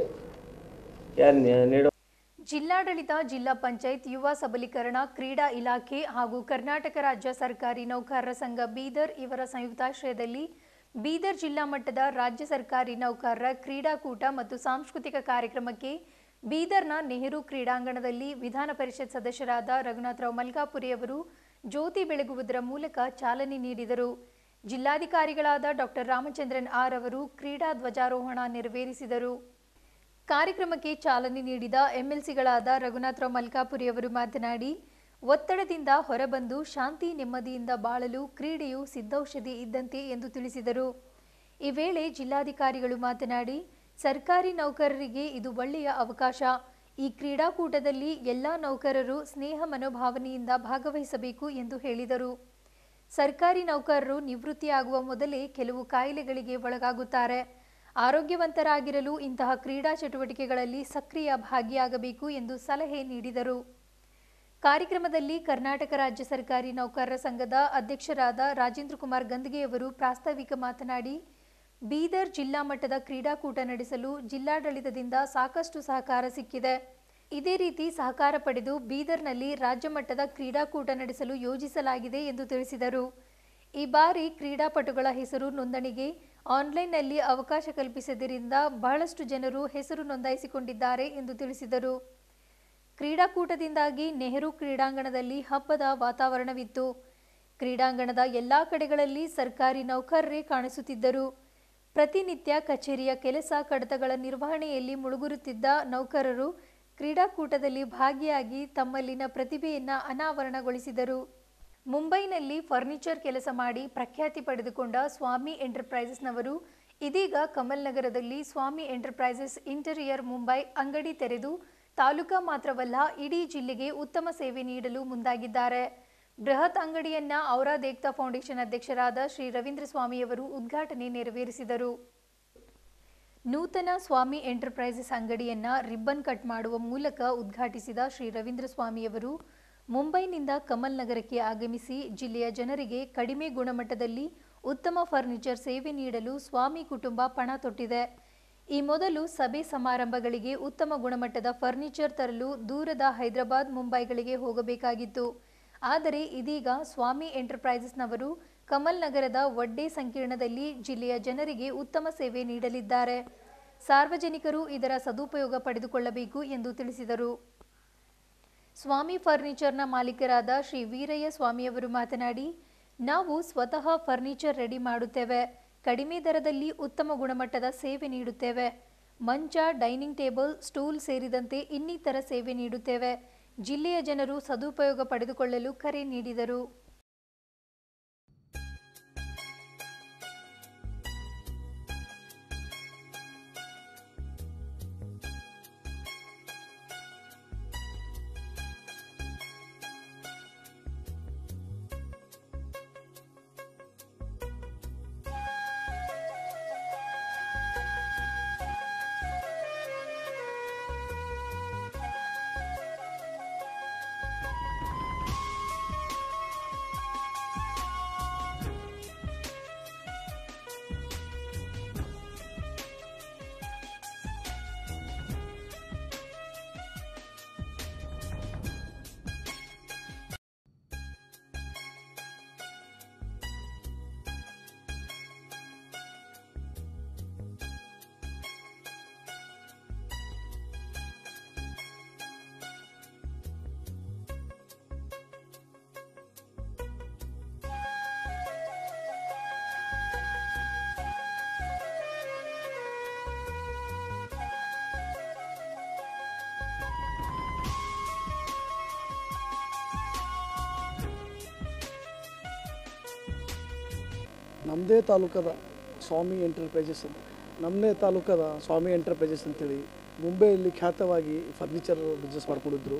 ಯಾರು ನೀಡೋ ಜಿಲ್ಲಾಡಳಿತ ಜಿಲ್ಲಾ ಪಂಚಾಯತ್ ಯುವ ಸಬಲೀಕರಣ ಕ್ರೀಡಾ ಇಲಾಖೆ ಹಾಗೂ ಕರ್ನಾಟಕ ರಾಜ್ಯ ಸರ್ಕಾರಿ ನೌಕರರ ಸಂಘ ಬೀದರ್ ಇವರ ಸಂಯುಕ್ತಾಶ್ರಯದಲ್ಲಿ ಬೀದರ್ ಜಿಲ್ಲಾ ಮಟ್ಟದ ರಾಜ್ಯ ಸರ್ಕಾರಿ ನೌಕರರ ಕ್ರೀಡಾಕೂಟ ಮತ್ತು ಸಾಂಸ್ಕೃತಿಕ ಕಾರ್ಯಕ್ರಮಕ್ಕೆ ಬೀದರ್ನ ನೆಹರು ಕ್ರೀಡಾಂಗಣದಲ್ಲಿ ವಿಧಾನ ಪರಿಷತ್ ಸದಸ್ಯರಾದ ರಘುನಾಥರಾವ್ ಮಲ್ಕಾಪುರಿ ಅವರು ಜ್ಯೋತಿ ಬೆಳಗುವುದರ ಮೂಲಕ ಚಾಲನೆ ನೀಡಿದರು ಜಿಲ್ಲಾಧಿಕಾರಿಗಳಾದ ಡಾಕ್ಟರ್ ರಾಮಚಂದ್ರನ್ ಆರ್ ಅವರು ಕ್ರೀಡಾ ಧ್ವಜಾರೋಹಣ ನೆರವೇರಿಸಿದರು ಕಾರ್ಯಕ್ರಮಕ್ಕೆ ಚಾಲನೆ ನೀಡಿದ ಎಂಎಲ್ಸಿಗಳಾದ ರಘುನಾಥರಾವ್ ಮಲ್ಕಾಪುರಿ ಅವರು ಮಾತನಾಡಿ ಒತ್ತಡದಿಂದ ಹೊರಬಂದು ಶಾಂತಿ ನೆಮ್ಮದಿಯಿಂದ ಬಾಳಲು ಕ್ರೀಡೆಯು ಸಿದ್ಧೌಷಧಿ ಇದ್ದಂತೆ ಎಂದು ತಿಳಿಸಿದರು ಈ ವೇಳೆ ಜಿಲ್ಲಾಧಿಕಾರಿಗಳು ಮಾತನಾಡಿ ಸರ್ಕಾರಿ ನೌಕರರಿಗೆ ಇದು ಒಳ್ಳೆಯ ಅವಕಾಶ ಈ ಕ್ರೀಡಾಕೂಟದಲ್ಲಿ ಎಲ್ಲ ನೌಕರರು ಸ್ನೇಹ ಮನೋಭಾವನೆಯಿಂದ ಭಾಗವಹಿಸಬೇಕು ಎಂದು ಹೇಳಿದರು ಸರ್ಕಾರಿ ನೌಕರರು ನಿವೃತ್ತಿಯಾಗುವ ಮೊದಲೇ ಕೆಲವು ಕಾಯಿಲೆಗಳಿಗೆ ಒಳಗಾಗುತ್ತಾರೆ ಆರೋಗ್ಯವಂತರಾಗಿರಲು ಇಂತಹ ಕ್ರೀಡಾ ಚಟುವಟಿಕೆಗಳಲ್ಲಿ ಸಕ್ರಿಯ ಭಾಗಿಯಾಗಬೇಕು ಎಂದು ಸಲಹೆ ನೀಡಿದರು ಕಾರ್ಯಕ್ರಮದಲ್ಲಿ ಕರ್ನಾಟಕ ರಾಜ್ಯ ಸರ್ಕಾರಿ ನೌಕರರ ಸಂಘದ ಅಧ್ಯಕ್ಷರಾದ ರಾಜೇಂದ್ರ ಕುಮಾರ್ ಗಂದ್ಗೆಯವರು ಪ್ರಾಸ್ತಾವಿಕ ಮಾತನಾಡಿ ಬೀದರ್ ಜಿಲ್ಲಾ ಮಟ್ಟದ ಕ್ರೀಡಾಕೂಟ ನಡೆಸಲು ಜಿಲ್ಲಾಡಳಿತದಿಂದ ಸಾಕಷ್ಟು ಸಹಕಾರ ಸಿಕ್ಕಿದೆ ಇದೇ ರೀತಿ ಸಹಕಾರ ಪಡೆದು ಬೀದರ್ನಲ್ಲಿ ರಾಜ್ಯ ಮಟ್ಟದ ಕ್ರೀಡಾಕೂಟ ನಡೆಸಲು ಯೋಜಿಸಲಾಗಿದೆ ಎಂದು ತಿಳಿಸಿದರು ಈ ಬಾರಿ ಕ್ರೀಡಾಪಟುಗಳ ಹೆಸರು ನೋಂದಣಿಗೆ ಆನ್ಲೈನ್ನಲ್ಲಿ ಅವಕಾಶ ಕಲ್ಪಿಸಿದ್ದರಿಂದ ಬಹಳಷ್ಟು ಜನರು ಹೆಸರು ನೋಂದಾಯಿಸಿಕೊಂಡಿದ್ದಾರೆ ಎಂದು ತಿಳಿಸಿದರು ಕ್ರೀಡಾಕೂಟದಿಂದಾಗಿ ನೆಹರು ಕ್ರೀಡಾಂಗಣದಲ್ಲಿ ಹಬ್ಬದ ವಾತಾವರಣವಿತ್ತು ಕ್ರೀಡಾಂಗಣದ ಎಲ್ಲಾ ಕಡೆಗಳಲ್ಲಿ ಸರ್ಕಾರಿ ನೌಕರರೇ ಕಾಣಿಸುತ್ತಿದ್ದರು ಪ್ರತಿನಿತ್ಯ ಕಚೇರಿಯ ಕೆಲಸ ಕಡತಗಳ ನಿರ್ವಹಣೆಯಲ್ಲಿ ಮುಳುಗುರುತ್ತಿದ್ದ ನೌಕರರು ಕ್ರೀಡಾಕೂಟದಲ್ಲಿ ಭಾಗಿಯಾಗಿ ತಮ್ಮಲ್ಲಿನ ಪ್ರತಿಭೆಯನ್ನ ಅನಾವರಣಗೊಳಿಸಿದರು ಮುಂಬೈನಲ್ಲಿ ಫರ್ನಿಚರ್ ಕೆಲಸ ಮಾಡಿ ಪ್ರಖ್ಯಾತಿ ಪಡೆದುಕೊಂಡ ಸ್ವಾಮಿ ಎಂಟರ್ಪ್ರೈಸಸ್ನವರು ಇದೀಗ ಕಮಲ್ ನಗರದಲ್ಲಿ ಸ್ವಾಮಿ ಎಂಟರ್ಪ್ರೈಸಸ್ ಇಂಟೀರಿಯರ್ ಮುಂಬೈ ಅಂಗಡಿ ತೆರೆದು ತಾಲೂಕಾ ಮಾತ್ರವಲ್ಲ ಇಡೀ ಜಿಲ್ಲೆಗೆ ಉತ್ತಮ ಸೇವೆ ನೀಡಲು ಮುಂದಾಗಿದ್ದಾರೆ ಬೃಹತ್ ಅಂಗಡಿಯನ್ನ ಔರಾದ್ ಏಕ್ತಾ ಫೌಂಡೇಶನ್ ಅಧ್ಯಕ್ಷರಾದ ಶ್ರೀ ರವೀಂದ್ರ ಸ್ವಾಮಿಯವರು ಉದ್ಘಾಟನೆ ನೆರವೇರಿಸಿದರು ನೂತನ ಸ್ವಾಮಿ ಎಂಟರ್ಪ್ರೈಸಸ್ ಅಂಗಡಿಯನ್ನ ರಿಬ್ಬನ್ ಕಟ್ ಮಾಡುವ ಮೂಲಕ ಉದ್ಘಾಟಿಸಿದ ಶ್ರೀ ರವೀಂದ್ರ ಸ್ವಾಮಿಯವರು ಮುಂಬೈನಿಂದ ಕಮಲ್ ನಗರಕ್ಕೆ ಆಗಮಿಸಿ ಜಿಲ್ಲೆಯ ಜನರಿಗೆ ಕಡಿಮೆ ಗುಣಮಟ್ಟದಲ್ಲಿ ಉತ್ತಮ ಫರ್ನಿಚರ್ ಸೇವೆ ನೀಡಲು ಸ್ವಾಮಿ ಕುಟುಂಬ ಪಣ ತೊಟ್ಟಿದೆ ಈ ಮೊದಲು ಸಭೆ ಸಮಾರಂಭಗಳಿಗೆ ಉತ್ತಮ ಗುಣಮಟ್ಟದ ಫರ್ನಿಚರ್ ತರಲು ದೂರದ ಹೈದರಾಬಾದ್ ಮುಂಬೈಗಳಿಗೆ ಹೋಗಬೇಕಾಗಿತ್ತು ಆದರೆ ಇದೀಗ ಸ್ವಾಮಿ ಎಂಟರ್ಪ್ರೈಸಸ್ನವರು ಕಮಲ್ ನಗರದ ವಡ್ಡೆ ಸಂಕೀರ್ಣದಲ್ಲಿ ಜಿಲ್ಲೆಯ ಜನರಿಗೆ ಉತ್ತಮ ಸೇವೆ ನೀಡಲಿದ್ದಾರೆ ಸಾರ್ವಜನಿಕರು ಇದರ ಸದುಪಯೋಗ ಪಡೆದುಕೊಳ್ಳಬೇಕು ಎಂದು ತಿಳಿಸಿದರು ಸ್ವಾಮಿ ಫರ್ನಿಚರ್ನ ಮಾಲೀಕರಾದ ಶ್ರೀ ವೀರಯ್ಯ ಸ್ವಾಮಿಯವರು ಮಾತನಾಡಿ ನಾವು ಸ್ವತಃ ಫರ್ನಿಚರ್ ರೆಡಿ ಮಾಡುತ್ತೇವೆ ಕಡಿಮೆ ದರದಲ್ಲಿ ಉತ್ತಮ ಗುಣಮಟ್ಟದ ಸೇವೆ ನೀಡುತ್ತೇವೆ ಮಂಚ ಡೈನಿಂಗ್ ಟೇಬಲ್ ಸ್ಟೂಲ್ ಸೇರಿದಂತೆ ಇನ್ನಿತರ ಸೇವೆ ನೀಡುತ್ತೇವೆ ಜಿಲ್ಲೆಯ ಜನರು ಸದುಪಯೋಗ ಪಡೆದುಕೊಳ್ಳಲು ಕರೆ ನೀಡಿದರು ನಮ್ಮದೇ ತಾಲೂಕದ ಸ್ವಾಮಿ ಎಂಟರ್ಪ್ರೈಸಸ್ ಅಂತ ನಮ್ಮದೇ ತಾಲೂಕದ ಸ್ವಾಮಿ ಎಂಟರ್ಪ್ರೈಸಸ್ ಅಂತೇಳಿ ಮುಂಬೈಯಲ್ಲಿ ಖ್ಯಾತವಾಗಿ ಫರ್ನಿಚರ್ ಬಿಸ್ನೆಸ್ ಮಾಡ್ಕೊಂಡಿದ್ರು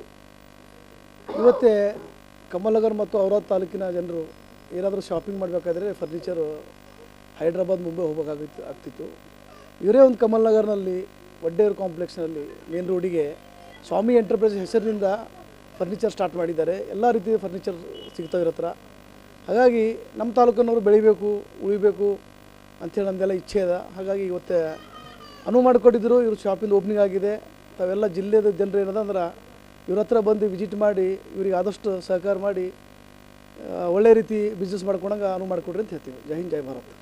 ಇವತ್ತೇ ಕಮಲನಗರ್ ಮತ್ತು ಔರಾದ್ ತಾಲೂಕಿನ ಜನರು ಏನಾದರೂ ಶಾಪಿಂಗ್ ಮಾಡಬೇಕಾದ್ರೆ ಫರ್ನಿಚರು ಹೈದ್ರಾಬಾದ್ ಮುಂಬೈ ಹೋಗಬೇಕಾಗಿತ್ತು ಆಗ್ತಿತ್ತು ಇವರೇ ಒಂದು ಕಮಲ್ನಗರ್ನಲ್ಲಿ ವಡ್ಡೇರ್ ಕಾಂಪ್ಲೆಕ್ಸ್ನಲ್ಲಿ ಮೇನ್ ರೋಡಿಗೆ ಸ್ವಾಮಿ ಎಂಟರ್ಪ್ರೈಸ್ ಹೆಸರಿನಿಂದ ಫರ್ನಿಚರ್ ಸ್ಟಾರ್ಟ್ ಮಾಡಿದ್ದಾರೆ ಎಲ್ಲ ರೀತಿಯ ಫರ್ನಿಚರ್ ಸಿಗ್ತಾವೆ ಇವ್ರ ಹತ್ರ ಹಾಗಾಗಿ ನಮ್ಮ ತಾಲೂಕಿನವರು ಬೆಳಿಬೇಕು ಉಳಿಬೇಕು ಅಂಥೇಳಿ ನಮ್ಮದೆಲ್ಲ ಇಚ್ಛೆ ಇದೆ ಹಾಗಾಗಿ ಇವತ್ತೇ ಅನುವು ಮಾಡಿಕೊಟ್ಟಿದ್ರು ಇವ್ರ ಶಾಪಿಂದ ಓಪನಿಂಗ್ ಆಗಿದೆ ತಾವೆಲ್ಲ ಜಿಲ್ಲೆದ ಜನರು ಏನದ ಅಂದ್ರೆ ಇವ್ರ ಹತ್ರ ಬಂದು ವಿಸಿಟ್ ಮಾಡಿ ಇವ್ರಿಗೆ ಆದಷ್ಟು ಸಹಕಾರ ಮಾಡಿ ಆ, ಒಳ್ಳೆ ರೀತಿ ಬಿಸ್ನೆಸ್ ಮಾಡ್ಕೊಂಡಂಗೆ ಅನುವು ಮಾಡಿಕೊಡ್ರಿ ಅಂತ ಹೇಳ್ತೀವಿ ಜೈ ಹಿಂದ್ ಜೈ ಭಾರತ್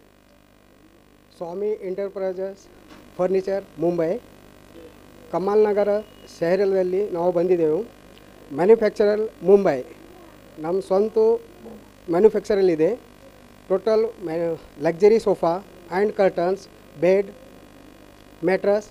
ಸ್ವಾಮಿ ಎಂಟರ್ಪ್ರೈಸಸ್ ಫರ್ನಿಚರ್ ಮುಂಬೈ ಕಮಲ್ನಗರ ಶಹರದಲ್ಲಿ ನಾವು ಬಂದಿದ್ದೆವು ಮ್ಯಾನುಫ್ಯಾಕ್ಚರಲ್ ಮುಂಬೈ ನಮ್ಮ ಸ್ವಂತ ಮ್ಯಾನುಫ್ಯಾಕ್ಚರಲ್ಲಿದೆ total luxury sofa and curtains bed mattress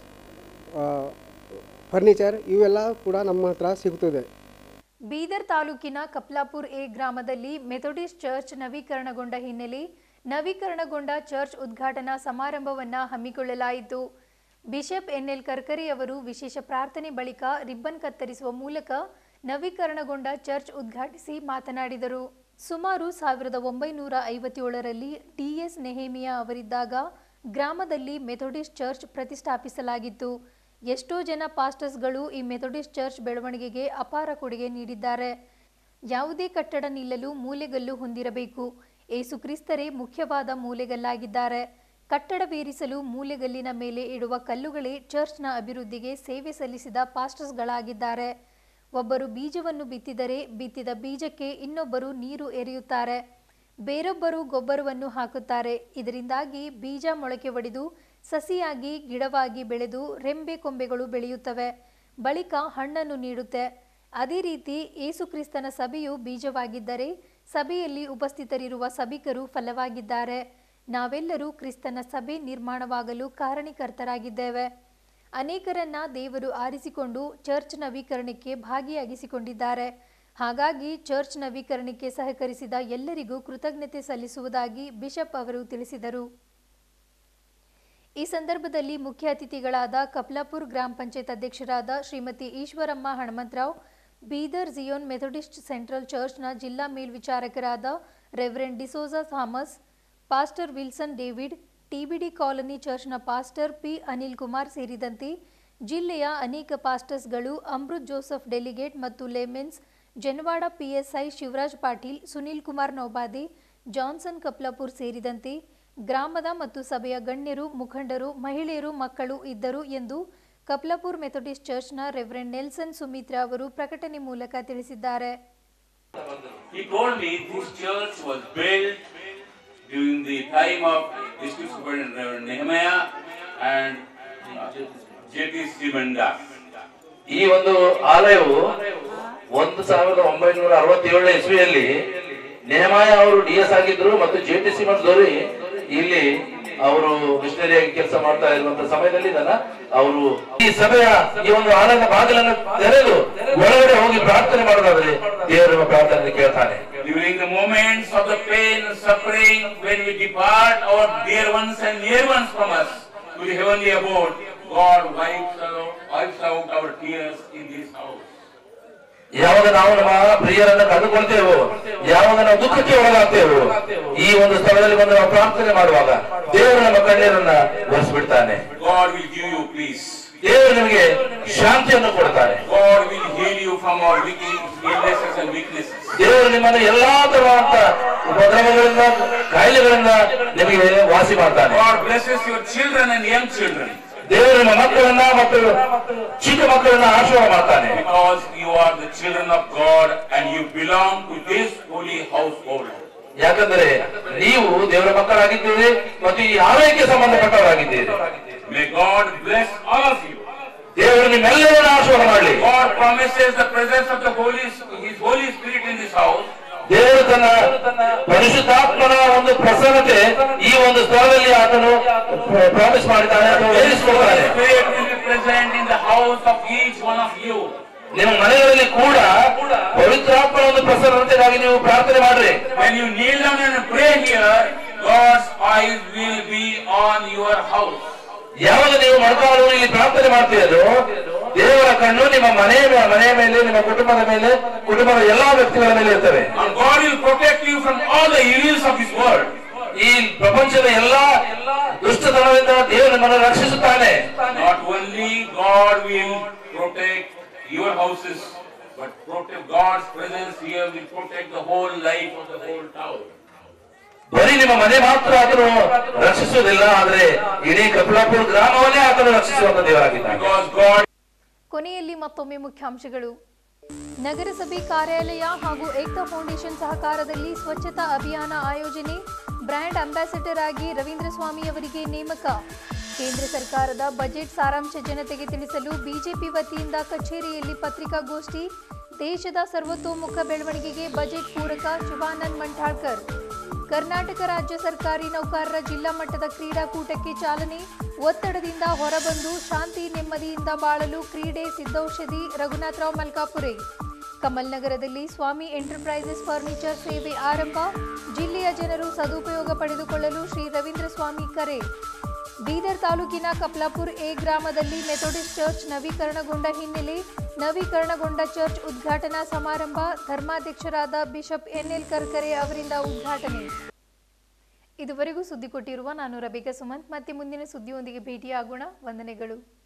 furniture ಇವೆಲ್ಲ ಕೂಡ ನಮ್ಮ ಹತ್ರ ಸಿಗ್ತದೆ ಬೀದರ್ ತಾಲೂಕಿನ ಕಪ್ಲಾಪುರ್ ಎ ಗ್ರಾಮದಲ್ಲಿ ಮೆಥೋಡಿಸ್ಟ್ ಚರ್ಚ್ ನವೀಕರಣಗೊಂಡ ಹಿನ್ನೆಲೆ ನವೀಕರಣಗೊಂಡ ಚರ್ಚ್ ಉದ್ಘಾಟನಾ ಸಮಾರಂಭವನ್ನ ಹಮ್ಮಿಕೊಳ್ಳಲಾಯಿತು ಬಿಷಪ್ ಎನ್ಎಲ್ ಕರ್ಕರಿ ಅವರು ವಿಶೇಷ ಪ್ರಾರ್ಥನೆ ಬಳಿಕ ರಿಬ್ಬನ್ ಕತ್ತರಿಸುವ ಮೂಲಕ ನವೀಕರಣಗೊಂಡ ಚರ್ಚ್ ಉದ್ಘಾಟಿಸಿ ಮಾತನಾಡಿದರು ಸುಮಾರು ಸಾವಿರದ ಒಂಬೈನೂರ ಐವತ್ತೇಳರಲ್ಲಿ ಟಿಎಸ್ ನೆಹೇಮಿಯಾ ಅವರಿದ್ದಾಗ ಗ್ರಾಮದಲ್ಲಿ ಮೆಥೋಡಿಸ್ಟ್ ಚರ್ಚ್ ಪ್ರತಿಷ್ಠಾಪಿಸಲಾಗಿತ್ತು ಎಷ್ಟೋ ಜನ ಪಾಸ್ಟರ್ಸ್ಗಳು ಈ ಮೆಥೋಡಿಸ್ಟ್ ಚರ್ಚ್ ಬೆಳವಣಿಗೆಗೆ ಅಪಾರ ಕೊಡುಗೆ ನೀಡಿದ್ದಾರೆ ಯಾವುದೇ ಕಟ್ಟಡ ನಿಲ್ಲಲು ಮೂಲೆಗಲ್ಲು ಹೊಂದಿರಬೇಕು ಏಸು ಕ್ರಿಸ್ತರೇ ಮುಖ್ಯವಾದ ಮೂಲೆಗಲ್ಲಾಗಿದ್ದಾರೆ ಕಟ್ಟಡವೇರಿಸಲು ಮೂಲೆಗಲ್ಲಿನ ಮೇಲೆ ಇಡುವ ಕಲ್ಲುಗಳೇ ಚರ್ಚ್ನ ಅಭಿವೃದ್ಧಿಗೆ ಸೇವೆ ಸಲ್ಲಿಸಿದ ಪಾಸ್ಟರ್ಸ್ಗಳಾಗಿದ್ದಾರೆ ಒಬ್ಬರು ಬೀಜವನ್ನು ಬಿತ್ತಿದರೆ ಬಿತ್ತಿದ ಬೀಜಕ್ಕೆ ಇನ್ನೊಬ್ಬರು ನೀರು ಎರೆಯುತ್ತಾರೆ ಬೇರೊಬ್ಬರು ಗೊಬ್ಬರವನ್ನು ಹಾಕುತ್ತಾರೆ ಇದರಿಂದಾಗಿ ಬೀಜ ಮೊಳಕೆ ಒಡೆದು ಸಸಿಯಾಗಿ ಗಿಡವಾಗಿ ಬೆಳೆದು ರೆಂಬೆ ಕೊಂಬೆಗಳು ಬೆಳೆಯುತ್ತವೆ ಬಳಿಕ ಹಣ್ಣನ್ನು ನೀಡುತ್ತೆ ಅದೇ ರೀತಿ ಏಸುಕ್ರಿಸ್ತನ ಸಭೆಯು ಬೀಜವಾಗಿದ್ದರೆ ಸಭೆಯಲ್ಲಿ ಉಪಸ್ಥಿತರಿರುವ ಸಭಿಕರು ಫಲವಾಗಿದ್ದಾರೆ ನಾವೆಲ್ಲರೂ ಕ್ರಿಸ್ತನ ಸಭೆ ನಿರ್ಮಾಣವಾಗಲು ಕಾರಣೀಕರ್ತರಾಗಿದ್ದೇವೆ ಅನೇಕರನ್ನ ದೇವರು ಆರಿಸಿಕೊಂಡು ಚರ್ಚ್ ನವೀಕರಣಕ್ಕೆ ಭಾಗಿಯಾಗಿಸಿಕೊಂಡಿದ್ದಾರೆ ಹಾಗಾಗಿ ಚರ್ಚ್ ನವೀಕರಣಕ್ಕೆ ಸಹಕರಿಸಿದ ಎಲ್ಲರಿಗೂ ಕೃತಜ್ಞತೆ ಸಲ್ಲಿಸುವುದಾಗಿ ಬಿಷಪ್ ಅವರು ತಿಳಿಸಿದರು ಈ ಸಂದರ್ಭದಲ್ಲಿ ಮುಖ್ಯ ಅತಿಥಿಗಳಾದ ಕಪ್ಲಾಪುರ್ ಗ್ರಾಮ ಪಂಚಾಯತ್ ಅಧ್ಯಕ್ಷರಾದ Shrimati Ishwaramma Hanamantrao Bidar Zion Methodist central ಚರ್ಚ್ನ ಜಿಲ್ಲಾ ಮೇಲ್ವಿಚಾರಕರಾದ reverend D'Souza Thomas pastor Wilson David TBD colony ಚರ್ಚ್ನ ಪಾಸ್ಟರ್ ಪಿ ಅನಿಲ್ ಕುಮಾರ್ ಸೇರಿದಂತೆ ಜಿಲ್ಲೆಯ ಅನೇಕ ಪಾಸ್ಟರ್ಸ್ಗಳು ಅಮೃತ್ ಜೋಸಫ್ ಡೆಲಿಗೇಟ್ ಮತ್ತು laymen's Janawada PSI Shivaraj Patil Sunil Kumar Naubade Johnson Kaplapur ಸೇರಿದಂತೆ ಗ್ರಾಮದ ಮತ್ತು ಸಭೆಯ ಗಣ್ಯರು ಮುಖಂಡರು ಮಹಿಳೆಯರು ಮಕ್ಕಳು ಇದ್ದರು ಎಂದು ಕಪ್ಲಾಪುರ್ ಮೆಥೋಡಿಸ್ಟ್ ಚರ್ಚ್ನ ರೆವರೆಂಡ್ ನೆಲ್ಸನ್ ಸುಮಿತ್ರಾ ಅವರು ಪ್ರಕಟಣೆ ಮೂಲಕ ತಿಳಿಸಿದ್ದಾರೆ He told me this church was built during the time of District Superintendent Nehemiah and J.T. Simanda. ಈ ಒಂದು ಆಲಯವು ಒಂದು ಸಾವಿರದ ಒಂಬೈನೂರ ಅರವತ್ತೇಳನೇ ಇಸ್ವಿಯಲ್ಲಿ ನೇಮಾಯ ಅವರು ಡಿ ಎಸ್ ಆಗಿದ್ರು ಮತ್ತು ಜೆ ಟಿ ಸಿ ದೊರೆ ಇಲ್ಲಿ ಅವರು ಮಿಷನರಿ ಆಗಿ ಕೆಲಸ ಮಾಡ್ತಾ ಇರುವಂತ ಸಮಯದಲ್ಲಿ ಇದನ್ನ ಅವರು ಈ ಸಭೆಯ ಈ ಒಂದು ಆಲಯದ ಬಾಗಿಲನ್ನು ತೆರೆದು ಒಳಗಡೆ ಹೋಗಿ ಪ್ರಾರ್ಥನೆ ಮಾಡೋದಾದ್ರೆ ದೇವರ ಪ್ರಾರ್ಥನೆ ಕೇಳ್ತಾನೆ During the moments of the pain and suffering, when we depart our dear ones and near ones from us to the heavenly abode, God wipes out, wipes out our tears in this house. ಯಾವಾಗ ನಾವು ನಮ್ಮ ಪ್ರಿಯರನ್ನ ಕಳೆದುಕೊಳ್ತೇವೋ ಯಾವಾಗ ನಾವು ದುಃಖಕ್ಕೆ ಒಳಗಾಗ್ತೇವೋ ಈ ಒಂದು ಸ್ಥಳದಲ್ಲಿ ಬಂದು ನಾವು ಪ್ರಾರ್ಥನೆ ಮಾಡುವಾಗ ದೇವರು ನಮ್ಮ ಕಣ್ಣೀರನ್ನ ಒರೆಸ್ಬಿಡ್ತಾನೆ God will give you peace. ದೇವರು ನಿಮಗೆ ಶಾಂತಿಯನ್ನು ಕೊಡ್ತಾನೆ God will heal you from our wicked illnesses and weaknesses. ದೇವರು ನಿಮ್ಮನ್ನು ಎಲ್ಲಾ ತರವಾದಂತ ಉಪದ್ರವಗಳಿಂದ ಕಾಯಿಲೆಗಳಿಂದ ನಿಮಗೆ ವಾಸಿ ಮಾಡ್ತಾನೆ God blesses your children and young children ದೇವರು ನಿಮ್ಮ ಮಕ್ಕಳನ್ನ ಮತ್ತು ಚಿಕ್ಕ ಮಕ್ಕಳನ್ನ ಆಶೀರ್ವಾದ ಮಾಡ್ತಾನೆ because you are the children of God and you belong to this holy household. ಯಾಕಂದ್ರೆ ನೀವು ದೇವರ ಮಕ್ಕಳಾಗಿದ್ದೀರಿ ಮತ್ತು ಈ ಆಲಯಕ್ಕೆ ಸಂಬಂಧಪಟ್ಟವರಾಗಿದ್ದೀರಿ May God bless all of you. ದೇವರು ನಿಮ್ಮೆಲ್ಲರನ್ನ ಆಶೀರ್ವಾದ ಮಾಡಲಿ God promises the presence of the Holy, His Holy Spirit in this house. ದೇವರು ತನ್ನ ಪರಿಶುದ್ಧಾತ್ಮನ ಒಂದು ಪ್ರಸನ್ನತೆ ಈ ಒಂದು ಸ್ಥಳದಲ್ಲಿ ಆತನು ಪ್ರಾಮಿಸ್ ಮಾಡಿದ್ದಾನೆ ಅಥವಾ Holy ಹೇಳಿಸ್ಕೊಳ್ತಾನೆ Spirit will be present in the house of each one of you. ನಿಮ್ಮ ಮನೆಗಳಲ್ಲಿ ಕೂಡ ಪವಿತ್ರಾತ್ಮನ ಒಂದು ಪ್ರಸನ್ನತೆಗಾಗಿ ನೀವು ಪ್ರಾರ್ಥನೆ ಮಾಡ್ರಿ When you kneel down and pray here, God's eyes will be on your house. ಯಾವಾಗ ನೀವು ಮೊಣಕಾಲು ಇಲ್ಲಿ ಪ್ರಾರ್ಥನೆ ಮಾಡ್ತೀರೋ ದೇವರ ಕಣ್ಣು ನಿಮ್ಮ ಮನೆಯ ಮೇ- ಮನೆಯ ಮೇಲೆ ನಿಮ್ಮ ಕುಟುಂಬದ ಮೇಲೆ ಕುಟುಂಬದ ಎಲ್ಲಾ ವ್ಯಕ್ತಿಗಳ ಮೇಲೆ ಇರ್ತವೆ And God will protect you from all the evils of this world. ಈ ಪ್ರಪಂಚದ ಎಲ್ಲಾ ದುಷ್ಟತನದಿಂದ ದೇವರು ನಿಮ್ಮನ್ನು ರಕ್ಷಿಸುತ್ತಾನೆ Not only God will protect your houses, but protect God's presence here will protect the whole life of the whole town. ಬರೀ ನಿಮ್ಮ ಮನೆ ಮಾತ್ರ ಆತನು ರಕ್ಷಿಸುವುದಿಲ್ಲ ಆದ್ರೆ ಇಡೀ ಕಪಿಲಾಪುರ ಗ್ರಾಮವನ್ನೇ ಆತನು ರಕ್ಷಿಸುವಂತ ದೇವರಾಗಿದ್ದಾನೆ Because God ಕೊನೆಯಲ್ಲಿ ಮತ್ತೊಮ್ಮೆ ಮುಖ್ಯಾಂಶಗಳು ನಗರಸಭೆ ಕಾರ್ಯಾಲಯ ಹಾಗೂ ಏಕ್ತಾ ಫೌಂಡೇಶನ್ ಸಹಕಾರದಲ್ಲಿ ಸ್ವಚ್ಛತಾ ಅಭಿಯಾನ ಆಯೋಜನೆ ಬ್ರ್ಯಾಂಡ್ ಅಂಬಾಸಿಡರ್ ಆಗಿ ರವೀಂದ್ರ ಸ್ವಾಮಿ ಅವರಿಗೆ ನೇಮಕ ಕೇಂದ್ರ ಸರ್ಕಾರದ ಬಜೆಟ್ ಸಾರಾಂಶ ಜನತೆಗೆ ತಿಳಿಸಲು ಬಿಜೆಪಿ ವತಿಯಿಂದ ಕಚೇರಿಯಲ್ಲಿ ಪತ್ರಿಕಾಗೋಷ್ಠಿ ದೇಶದ ಸರ್ವತೋಮುಖ ಬೆಳವಣಿಗೆಗೆ ಬಜೆಟ್ ಪೂರಕ ಶಿವಾನಂದ್ ಮಂಠಾಳ್ಕರ್ ಕರ್ನಾಟಕ ರಾಜ್ಯ ಸರ್ಕಾರಿ ನೌಕರರ ಜಿಲ್ಲಾ ಮಟ್ಟದ ಕ್ರೀಡಾಕೂಟಕ್ಕೆ ಚಾಲನೆ ಒತ್ತಡದಿಂದ ಹೊರಬಂದು ಶಾಂತಿ ನೆಮ್ಮದಿಯಿಂದ ಬಾಳಲು ಕ್ರೀಡೆ ಸಿದ್ಧೌಷಧಿ ರಘುನಾಥರಾವ್ ಮಲ್ಕಾಪುರೆ ಕಮಲ್ ನಗರದಲ್ಲಿ ಸ್ವಾಮಿ ಎಂಟರ್ಪ್ರೈಸಸ್ ಫರ್ನಿಚರ್ ಸೇವೆ ಆರಂಭ ಜಿಲ್ಲೆಯ ಜನರು ಸದುಪಯೋಗ ಪಡೆದುಕೊಳ್ಳಲು ಶ್ರೀ ರವೀಂದ್ರ ಸ್ವಾಮಿ ಕರೆ ಬೀದರ್ ತಾಲೂಕಿನ ಕಪ್ಲಾಪುರ್ ಎ ಗ್ರಾಮದಲ್ಲಿ ಮೆಥೋಡಿಸ್ಟ್ ಚರ್ಚ್ ನವೀಕರಣಗೊಂಡ ಹಿನ್ನೆಲೆ ನವೀಕರಣಗೊಂಡ ಚರ್ಚ್ ಉದ್ಘಾಟನಾ ಸಮಾರಂಭ ಧರ್ಮಾಧ್ಯಕ್ಷರಾದ ಬಿಷಪ್ ಎನ್ಎಲ್ ಕರ್ಕರೆ ಅವರಿಂದ ಉದ್ಘಾಟನೆ ಇದುವರೆಗೂ ಸುದ್ದಿ ಕೊಟ್ಟಿರುವ ನಾನು ರಬಿಕಾ ಸುಮಂತ್ ಮತ್ತೆ ಮುಂದಿನ ಸುದ್ದಿಯೊಂದಿಗೆ ಭೇಟಿಯಾಗೋಣ ವಂದನೆಗಳು